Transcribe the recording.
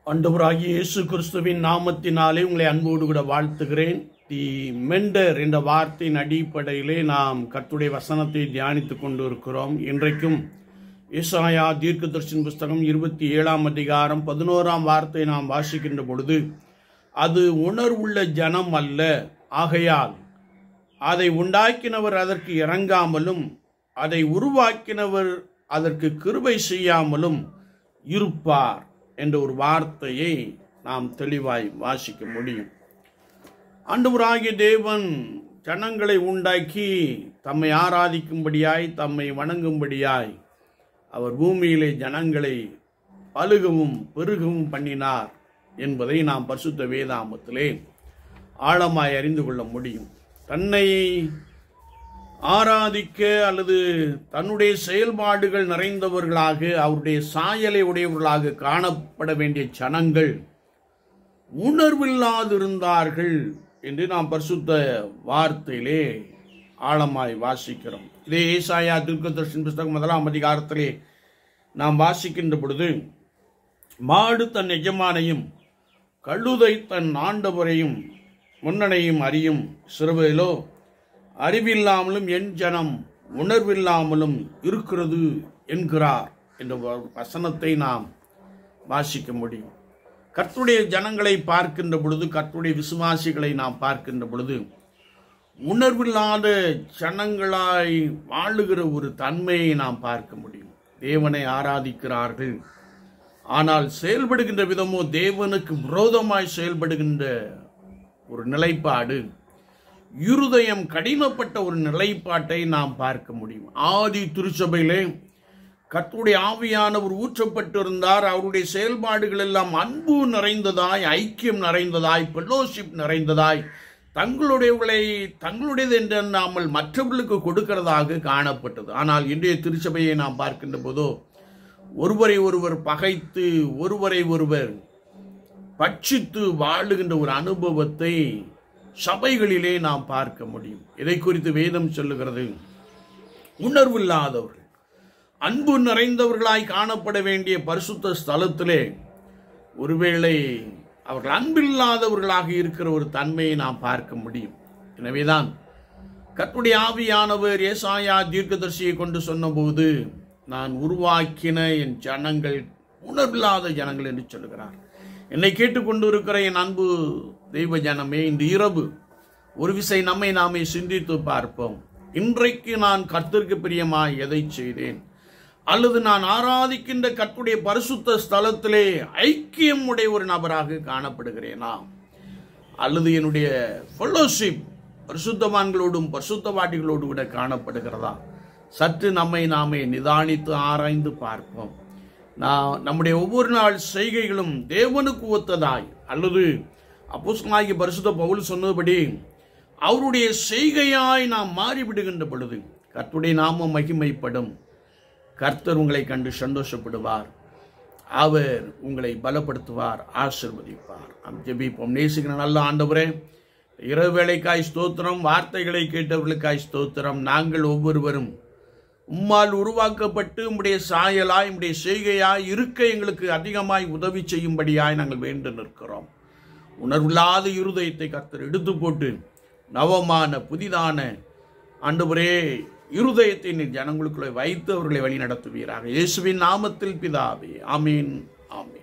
ஆண்டவராகிய இயேசு கிறிஸ்துவின் நாமத்தினாலே உங்களை அன்போடு கூட வாழ்த்துகிறேன் தி மெண்டர் என்ற வார்த்தையின் அடிப்படையிலே நாம் கர்த்துடைய வசனத்தை தியானித்துக் கொண்டு இருக்கிறோம் இன்றைக்கும் ஏசாயா தீர்க்கதர்ஷின் புஸ்தகம் இருபத்தி ஏழாம் அதிகாரம் பதினோராம் வார்த்தை நாம் வாசிக்கின்ற பொழுது அது உணர்வுள்ள ஜனம் அல்ல ஆகையால் அதை உண்டாக்கினவர் அதற்கு இறங்காமலும் அதை உருவாக்கினவர் அதற்கு கிருபை செய்யாமலும் இருப்பார் என்ற ஒரு வார்த்தையை நாம் தெளிவாய் வாசிக்க முடியும் ஆண்டவராகிய தேவன் ஜனங்களை உண்டாக்கி தம்மை ஆராதிக்கும்படியாய் தம்மை வணங்கும்படியாய் அவர் பூமியிலே ஜனங்களை பழுகவும் பெருகவும் பண்ணினார் என்பதை நாம் பரிசுத்த வேதாமத்திலே ஆழமாய் அறிந்து கொள்ள முடியும் தன்னை ஆராதிக்க அல்லது தன்னுடைய செயல்பாடுகள் நிறைந்தவர்களாக அவருடைய சாயலை உடையவர்களாக காணப்பட வேண்டிய ஜனங்கள் உணர்வில்லாதிருந்தார்கள் என்று நாம் பரிசுத்த வார்த்தையிலே ஆழமாய் வாசிக்கிறோம் இதே ஏசாயா துர்கதர்ஷன் புஸ்தகம் முதலாம் அதிகாரத்திலே நாம் வாசிக்கின்ற பொழுது மாடு தன் எஜமானையும் கழுதை தன் ஆண்டவரையும் முன்னணையும் அறியும் சிறுவையிலோ அறிவில்லாமலும் என் ஜனம் உணர்வில்லாமலும் இருக்கிறது என்கிறார் என்ற வசனத்தை நாம் வாசிக்க முடியும் கர்த்துடைய ஜனங்களை பார்க்கின்ற பொழுது கர்த்துடைய விசுவாசிகளை நாம் பார்க்கின்ற பொழுது உணர்வில்லாத ஜனங்களாய் வாழுகிற ஒரு தன்மையை நாம் பார்க்க முடியும் தேவனை ஆராதிக்கிறார்கள் ஆனால் செயல்படுகின்ற விதமோ தேவனுக்கு விரோதமாய் செயல்படுகின்ற ஒரு நிலைப்பாடு இருதயம் கடினப்பட்ட ஒரு நிலைப்பாட்டை நாம் பார்க்க முடியும் ஆதி திருச்சபையிலே கத்துடைய ஆவியானவர் ஊற்றப்பட்டிருந்தார் அவருடைய செயல்பாடுகள் எல்லாம் அன்பு நிறைந்ததாய் ஐக்கியம் நிறைந்ததாய் பெல்லோஷிப் நிறைந்ததாய் தங்களுடையவர்களை தங்களுடையது என்று நாமல் மற்றவர்களுக்கு கொடுக்கிறதாக காணப்பட்டது ஆனால் இன்றைய திருச்சபையை நாம் பார்க்கின்ற போதோ ஒருவரை ஒருவர் பகைத்து ஒருவரை ஒருவர் பட்சித்து வாழுகின்ற ஒரு அனுபவத்தை சபைகளிலே நாம் பார்க்க முடியும் இதை குறித்து வேதம் சொல்லுகிறது உணர்வில்லாதவர்கள் அன்பு நிறைந்தவர்களாய் காணப்பட வேண்டிய பரிசுத்த ஸ்தலத்திலே ஒருவேளை அவர்கள் அன்பில்லாதவர்களாக இருக்கிற ஒரு தன்மையை நாம் பார்க்க முடியும் எனவேதான் கத்துடைய ஆவியானவர் ஏசாயா தீர்க்கதர்சியை கொண்டு சொன்னபோது நான் உருவாக்கின என் ஜனங்கள் உணர்வில்லாத ஜனங்கள் என்று சொல்லுகிறார் என்னை கேட்டுக்கொண்டு இருக்கிற என் அன்பு தெய்வ ஜனமே இந்த இரவு ஒரு விசை நம்மை நாமே சிந்தித்து பார்ப்போம் இன்றைக்கு நான் கர்த்தருக்கு பிரியமாய் எதை செய்தேன் அல்லது நான் ஆராதிக்கின்ற கற்புடைய பரிசுத்த ஸ்தலத்திலே ஐக்கியம் உடைய ஒரு நபராக காணப்படுகிறேனா அல்லது என்னுடைய ஃபெல்லோஷிப் பரிசுத்தவான்களோடும் பரிசுத்தவாட்டிகளோடு கூட காணப்படுகிறதா சற்று நம்மை நாமே நிதானித்து ஆராய்ந்து பார்ப்போம் நான் நம்முடைய ஒவ்வொரு நாள் செய்கைகளும் தேவனுக்கு ஒத்ததாய் அல்லது அப்போஸ்தலனாகிய பரிசுத்த பவுல் சொன்னபடி அவருடைய செய்கையாய் நாம் மாறிவிடுகின்ற பொழுது கர்த்துடைய நாமம் மகிமைப்படும் கர்த்தர் உங்களை கண்டு சந்தோஷப்படுவார் அவர் உங்களை பலப்படுத்துவார் ஆசிர்வதிப்பார் நாம் ஜெபிப்போம் நேசிக்கிற நல்ல ஆண்டவரே இரவு வேலைக்காய் ஸ்தோத்திரம் வார்த்தைகளை கேட்டவர்களுக்காய் ஸ்தோத்திரம் நாங்கள் ஒவ்வொருவரும் உம்மால் உருவாக்கப்பட்டு உம்முடைய சாயலாய் உம்முடைய செய்கையாய் இருக்க எங்களுக்கு அதிகமாய் உதவி செய்யும்படியாய் நாங்கள் வேண்டு நிற்கிறோம் உணர்வில்லாத இருதயத்தை கர்த்தர் எடுத்து போட்டு நவமான புதிதான ஆண்டவரே இருதயத்தை நீ ஜனங்களுக்குள்ளே வைத்து அவர்களை வழி நடத்துவீராக இயேசுவின் நாமத்தில் பிதாவே ஆமீன் ஆமீன்